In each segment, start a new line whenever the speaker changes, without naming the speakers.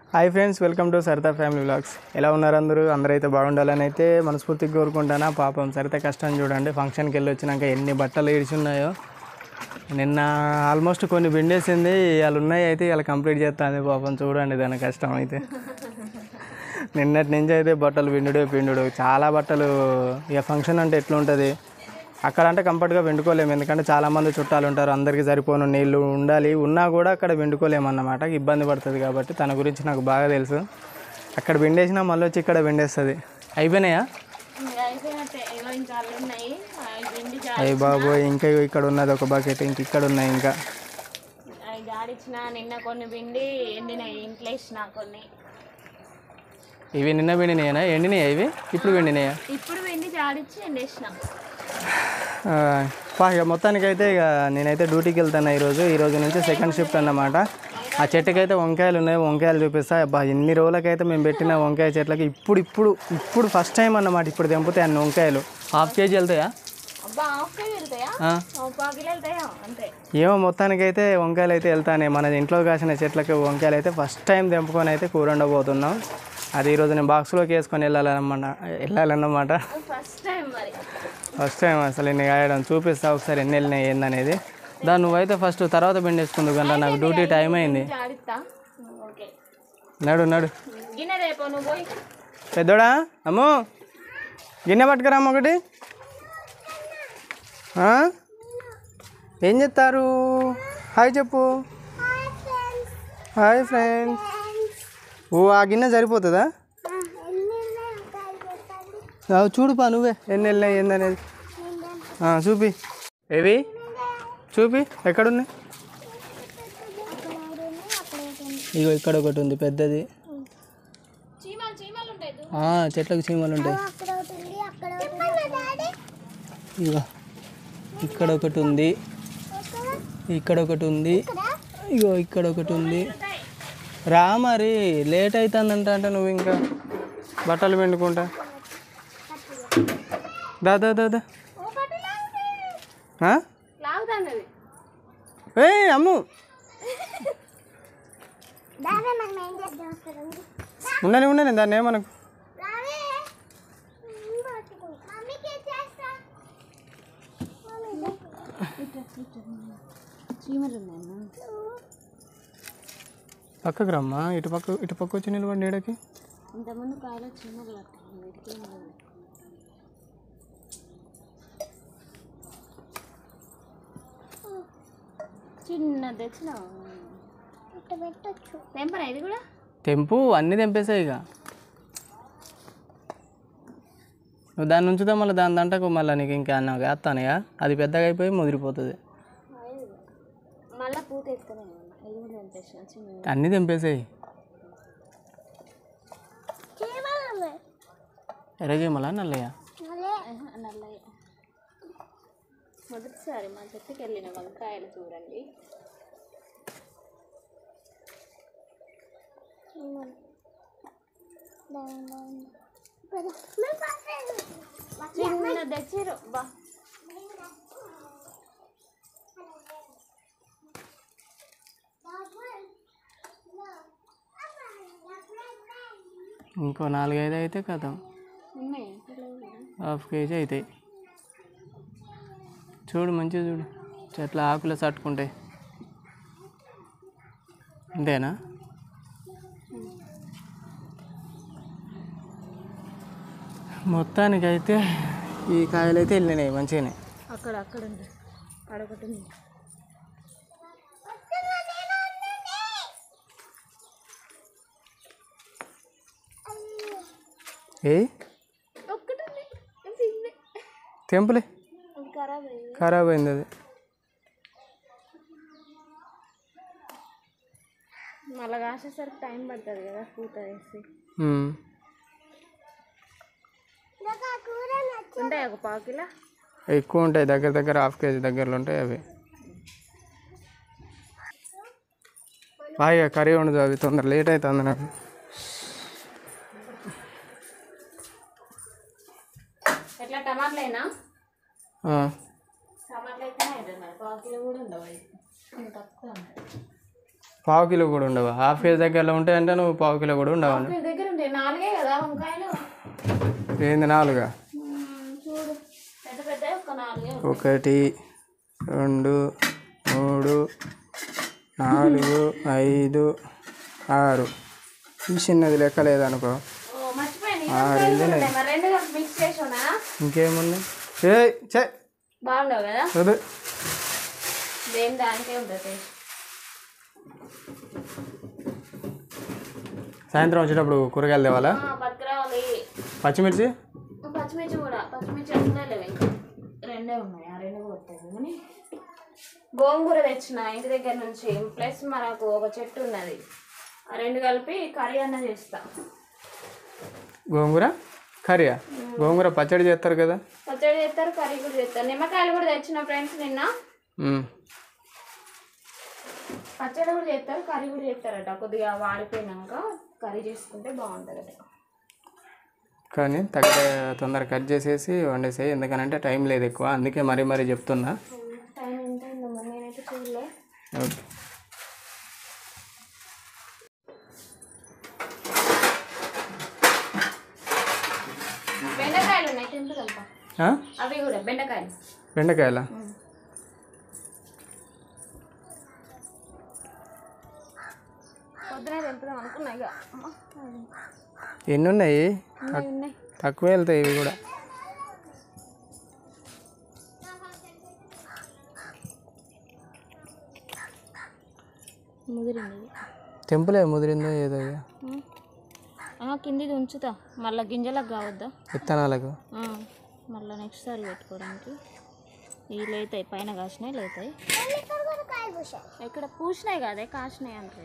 Hi friends welcome to Saritha family vlogs ఎలా ఉన్నారు అందరూ అందరూ అయితే బాగుండాలని అయితే మనస్ఫూర్తిగా కోరుకుంటానా పాపం సరిత కష్టం చూడండి ఫంక్షన్కి వెళ్ళి వచ్చినాక ఎన్ని బట్టలు ఇడిచున్నాయో నిన్న ఆల్మోస్ట్ కొన్ని పిండేసింది వాళ్ళు ఉన్నాయి అయితే ఇలా కంప్లీట్ చేస్తుంది పాపం చూడండి దాని కష్టం అయితే నిన్నటి నుంచి అయితే బట్టలు పిండుడే పిండుడు చాలా బట్టలు ఇక ఫంక్షన్ అంటే ఎట్లుంటుంది అక్కడ అంటే కంఫర్ట్గా వెండుకోలేము ఎందుకంటే చాలామంది చుట్టాలు ఉంటారు అందరికీ సరిపోను నీళ్ళు ఉండాలి ఉన్నా కూడా అక్కడ వెండుకోలేము అన్నమాట ఇబ్బంది పడుతుంది కాబట్టి తన గురించి నాకు బాగా తెలుసు అక్కడ వెండేసినా మళ్ళీ వచ్చి ఇక్కడ వెండేస్తుంది అయిపోయినాయా
ఇంకా అయిపోయినట్టే ఏవో ఇంకా అల్లు ఉన్నాయి అవి పిండి జా-
అయ్యి బాబోయ్ ఇంకా ఇక్కడ ఉన్నది ఒక బకెట్ ఇంక ఇక్కడ ఉన్నాయి ఇంకా
అవి జాడిచ్చిన నిన్న కొన్ని పిండి ఎండినాయి ఇంట్లో ఇచ్చిన కొన్ని
ఇవి నిన్న వెండినాయనా ఎండినాయా ఇవి ఇప్పుడు వెండినాయా
ఇప్పుడు పిండి జాడిచ్చి ఎండేసిన
ఆ, పా ఇక మొత్తానికైతే ఇక నేనైతే డ్యూటీకి వెళ్తాను ఈరోజు ఈ రోజు నుంచి సెకండ్ షిఫ్ట్ అన్నమాట ఆ చెట్టుకైతే వంకాయలు ఉన్నాయి వంకాయలు చూపిస్తా అబ్బా ఎన్ని రోజులకైతే మేము పెట్టిన వంకాయ చెట్లకి ఇప్పుడు ఇప్పుడు ఇప్పుడు ఫస్ట్ టైం అన్నమాట ఇప్పుడు తెంపితే అన్ని వంకాయలు హాఫ్ కేజీ వెళ్తాయా
అబ్బా హాఫ్ కేజీ వెళ్తాయా
ఆ,
ఒక పాకిలు వెళ్తాయా అంతే
ఏమో మొత్తానికైతే వంకాయలు అయితే వెళ్తానే మన ఇంట్లో కాసిన చెట్లకి వంకాయలు అయితే ఫస్ట్ టైం తెంపుకొని అయితే కూర ఉండబోతున్నాం అది ఈరోజు నేను బాక్స్లోకి వేసుకొని వెళ్ళాలన్నమాట వెళ్ళాలన్నమాట
ఫస్ట్ టైం మరి
ఫస్ట్ టైం అసలు ఎన్ని కాయడం చూపిస్తా ఒకసారి ఎన్ని వెళ్ళినాయి ఏందనేది దా నువ్వైతే ఫస్ట్ తర్వాత పిండేసుకుందు కదా నాకు డ్యూటీ టైం అయింది
జాడిస్తా ఓకే
నడు నడు
గిన్నె రేపు నువ్వు పోయి
పెద్దోడా అమ్ము గిన్నె పట్టుకురామ్మ ఒకటి ఆ? ఏం చెప్తారు హాయ్ చెప్పు హాయ్ ఫ్రెండ్స్ ఓ ఆ గిన్నె సరిపోతుందా ఆ, చూడుపా నువ్వే ఎన్ని వెళ్ళినాయి ఏందనేది ఆ, చూపి ఏవి చూపి ఎక్కడున్నాయి ఇగో ఇక్కడ ఒకటి ఉంది పెద్దది
చీమలు చీమలు ఉంటాయి దు.
ఆ, చెట్లకు చీమలు ఉంటాయి ఇగో ఇక్కడ ఒకటి ఉంది ఇక్కడ ఒకటి ఉంది ఇగో ఇక్కడ ఒకటి ఉంది రా మరి లేట్ అవుతుందంట అంటే నువ్వు ఇంకా బట్టలు పిండుకుంటా దా దా దా దా ఆ?
లాగుతాన్నది
ఏయ్ అమ్ము ఉండని ఉండని దాన్ని ఏమనకు
చీమలు ఉన్నాయి
పక్కకు రమ్మా ఇటు పక్క ఇటు పక్క వచ్చి నిలబడి నీడకి
ఇంతకుముందు కాయలో చీమలు పట్టాయి వీటికి ఏం లేదు. చిన్న తెచ్చిన తెంపనా ఇది కూడా
తెంపు అన్నీ తెంపేసాయి ఇక నువ్వు దాన్ని ఉంచుతా మళ్ళీ దాని దంటకు మళ్ళీ నీకు ఇంకా నాకు వేస్తానుగా అది పెద్దగా అయిపోయి ముదిరిపోతుంది
మళ్ళీ పూత ఎత్తుకునే ఇది కూడా తెంపేసిన చిన్న
అన్నీ తెంపేసాయి ఎర్రజేమలా నల్లయ్య
నల్లయ్య మొదటిసారి మా చెట్టుకి వెళ్ళిన వంకాయలు చూడండి చిన్న తెచ్చిరు బా
ఇంకో నాలుగైదు అయితే కదా
ఉన్నాయి
హాఫ్ కేజీ అవుతాయి చూడు మంచిగా చూడు చెట్ల ఆకులు చట్టుకుంటాయి అంతేనా మొత్తానికైతే ఈ కాయలు అయితే వెళ్ళినాయి మంచిగానే
అక్కడ అక్కడ ఉంది అడొకటి ఉంది
ఏ
ఒక్కటి ఉంది చిన్న
తెంపులే
అది ఖరాబ్ అయ్యింది
ఖరాబ్ అయింది అది
మళ్ళీ కాసేసరికి టైం పడుతుంది కదా పూత వేసి
ఉమ్.
ఉంటాయి ఒక పాకిలా
ఎక్కువ ఉంటాయి దగ్గర దగ్గర హాఫ్ కేజీ దగ్గరలో ఉంటాయి అవి బాగా కర్రీ ఉండదు అవి తొందర లేట్ అవుతుంది నాకు
ఎట్లా టమాటలేనా
ఆ.
టమాటాలు అయితేనే అవుతుంది మరి పాకిలో కూడా ఉండవు అవి తక్కువ ఉన్నాయి
పావు కిలో కూడా ఉండవా హాఫ్ కేజీ దగ్గరలో ఉంటాయంటే నువ్వు పావు కిలో కూడా ఉండవా
మీ దగ్గర ఉంటాయి నాలుగే కదా వంకాయలు
ఏంది నాలుగా
మ్మ్, చూడు పెద్ద పెద్ద ఒక నాలుగే
ఒకటి రెండు మూడు నాలుగు ఐదు ఆరు ఈ చిన్నది లెక్క లేదనుకో
ఓ మర్చిపోయాను ఈ వంకాయలు కూడా ఉన్నాయి. మరి రెండు కలిపి మిక్స్ చేసానా
ఇంకేముంది ఏ చే
బాగుండవు కదా
వద్దు
దేని దానికే ఉంటుంది టేస్ట్
సాయంత్రం వచ్చేటప్పుడు కూరగాయలు తేవాలా
ఆ, పట్టుకురావాలి
పచ్చిమిర్చి
పచ్చిమిర్చి కూడా పచ్చిమిర్చి అసలే లేవు ఇంకా రెండే ఉన్నాయి ఆ రెండు కూడా వస్తాయి కానీ గోంగూర తెచ్చిన ఇంటి దగ్గర నుంచి ప్లస్ మనకు ఒక చెట్టు ఉన్నది ఆ రెండు కలిపి కర్రీ అన్న చేస్తా
గోంగూర కర్రీయా గోంగూర పచ్చడి చేస్తారు కదా
పచ్చడి చేస్తారు కర్రీ కూడా చేస్తారు నిమ్మకాయలు కూడా తెచ్చిన ఫ్రెండ్స్ నిన్న
మ్మ్.
పచ్చడి కూడా చేస్తారు కర్రీ కూడా చేస్తారట కొద్దిగా వాడిపోయినాక కర్రీ చేసుకుంటే బాగుంటుంది
కానీ తగ్గ తొందర కట్ చేసేసి వండేసేయి ఎందుకనంటే టైం లేదు ఎక్కువ అందుకే మరీ మరీ చెప్తున్నా
టైం ఎంత అయిందమ్మా నేనైతే చూడలే
ఓకే
బెండకాయలు ఉన్నాయి తెంపు కలప
ఆ?
అవి కూడా బెండకాయలు
బెండకాయల
పొద్దునే తెంపుదాం అనుకున్నా ఇక అమ్మ,
ఎన్ని ఉన్నాయి
ఉన్నాయి ఉన్నాయి
తక్కువ వెళ్తాయి ఇవి కూడా
ముదిరింది
తెంపులే ముదిరిందో ఏదో ఇక.
కిందిది ఉంచుతా మళ్ళీ గింజలకు కావద్దా
విత్తనాలకు
ఆ, మళ్ళీ నెక్స్ట్ సారి పెట్టుకోవడానికి ఇవి లేతాయి పైన కాసినాయి లేతాయి ఇక్కడ పూసినాయి కాదే కాసినాయి అంటే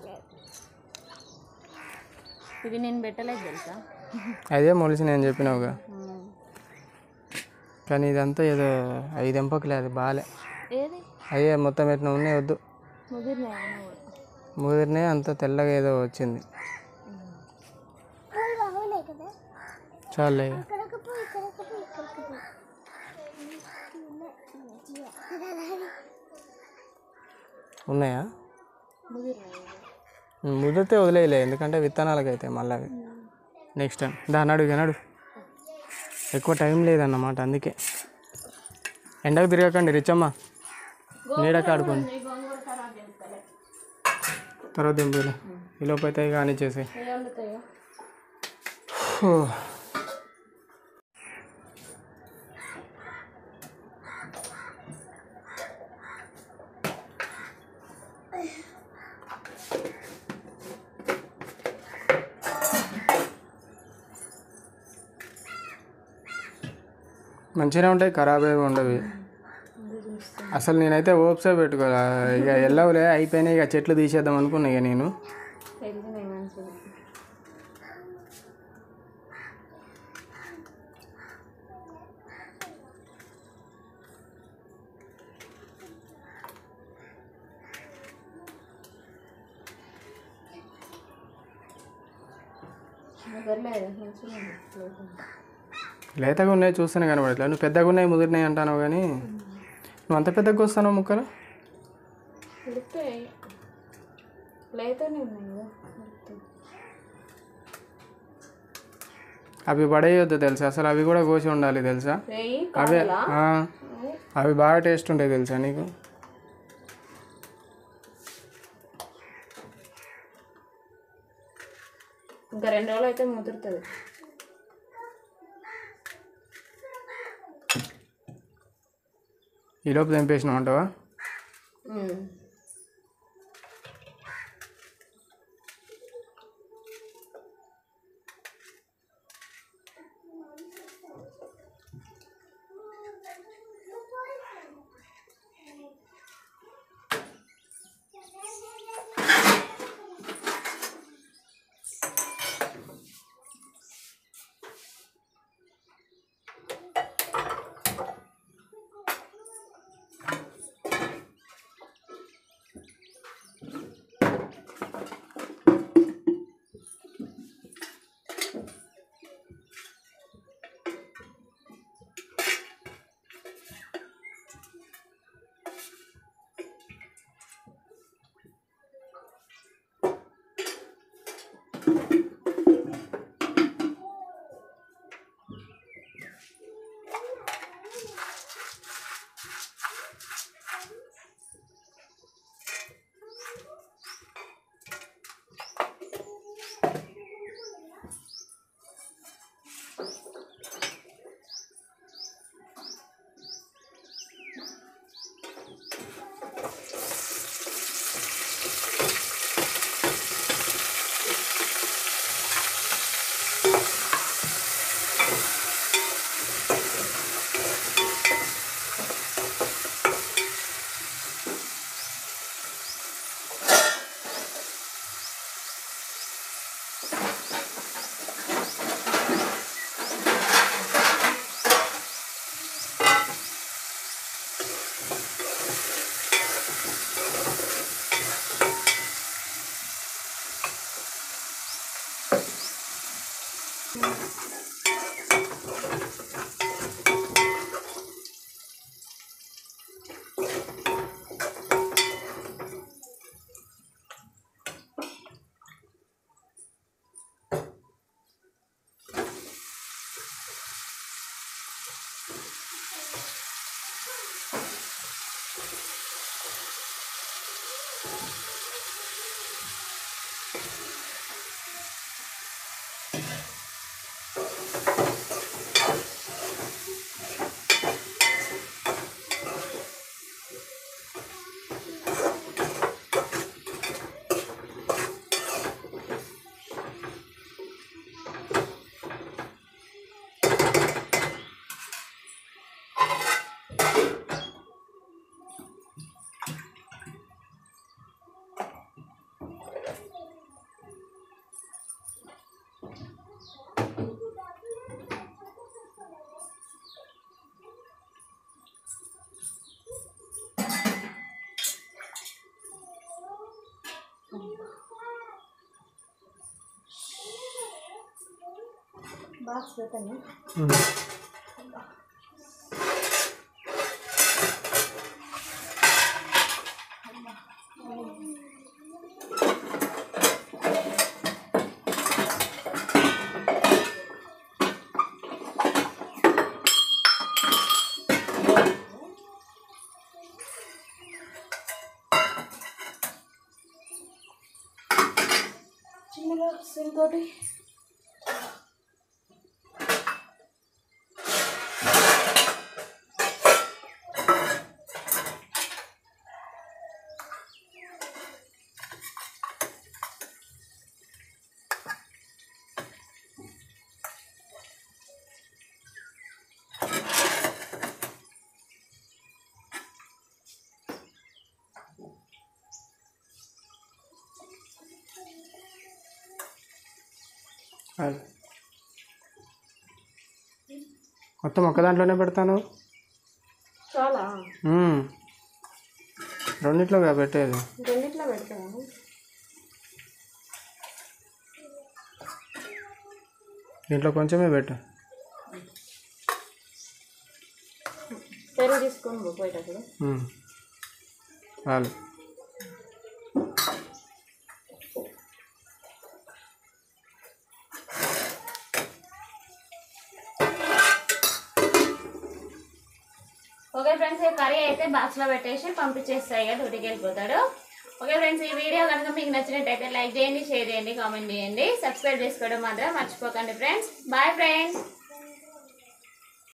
ఇవి నేను పెట్టలేదు తెలుసా
అదే మొలిసి నేను చెప్పినావుగా
ఉమ్.
కానీ ఇదంతా ఏదో ఐదు ఎంపకులే అది బాగాలే
ఏది
అయ్యే మొత్తం పెట్టిన ఉన్నాయి వద్దు
ముదిరినాయి అన్న కూడా
ముదిరినే అంత తెల్లగా ఏదో వచ్చింది చాలే ఇక. ఉన్నాయా
ముదిరినాయి
ముదిరితే వదిలేయలే ఎందుకంటే విత్తనాలకు అయితే మళ్ళీ అవి నెక్స్ట్ టైం దాని అడుగు నడు ఎక్కువ టైం లేదన్నమాట అందుకే ఎండకు తిరగకండి రిచమ్మ నీడకు ఆడుకోండి
ఈ గోంగూర ఖరాబ్ చేస్తలే
తర్వాత దింపులే ఈ లోపు అయితే కానీ చేసి
ఏ వండుతాయో
మంచిగానే ఉంటాయి ఖరాబ్ ఏమి ఉండవు అసలు నేనైతే ఓప్సే పెట్టుకోలే ఇక ఎల్లవులే అయిపోయినాయి ఇక చెట్లు తీసేద్దాం అనుకున్నా ఇక నేను
తెలిసినాయి మంచిది పర్లేదు మంచిగా ఉంది.
లేతగా ఉన్నాయి చూస్తేనే కనబడట్లేదు నువ్వు పెద్దగా ఉన్నాయి ముదిరినాయి అంటాను కానీ నువ్వు అంత పెద్దగా వస్తాను ముక్కలు
ఉడుకుతాయి లేతనే ఉన్నాయి కదా ఉడుకుతాయి.
అవి పడేయొద్దు తెలుసా అసలు అవి కూడా కోసి ఉండాలి తెలుసా
వేయి
అవే
కావాలా
ఆ, అవి బాగా టేస్ట్ ఉంటాయి తెలుసా నీకు
ఇంకా రెండు రోజులు అయితే ముదురుతుంది
ఈ లోపు తెంపేసినావు అంటావా
బాక్స్ పెట్టండి
ఉమ్.
చిన్నగా సింతోటి
అది. మొత్తం ఒక్క దాంట్లోనే పెడతాను
చాలా
ఉమ్. రెండిట్లోగా పెట్టేది
రెండిట్లో పెడతాను
దీంట్లో కొంచెమే పెట్టు
పెరుగు తీసుకొని పో పోయేటప్పుడు
ఉమ్. చాలు
ఓకే ఫ్రెండ్స్ ఈ కర్రీ అయితే బాక్స్లో పెట్టేసి పంపించేస్తాయి ఇక డ్యూటీకి వెళ్ళిపోతాడు ఓకే ఫ్రెండ్స్ ఈ వీడియో కనుక మీకు నచ్చినట్టయితే లైక్ చేయండి షేర్ చేయండి కామెంట్ చేయండి సబ్స్క్రైబ్ చేసుకోవడం మాత్రం మర్చిపోకండి ఫ్రెండ్స్ బాయ్ ఫ్రెండ్స్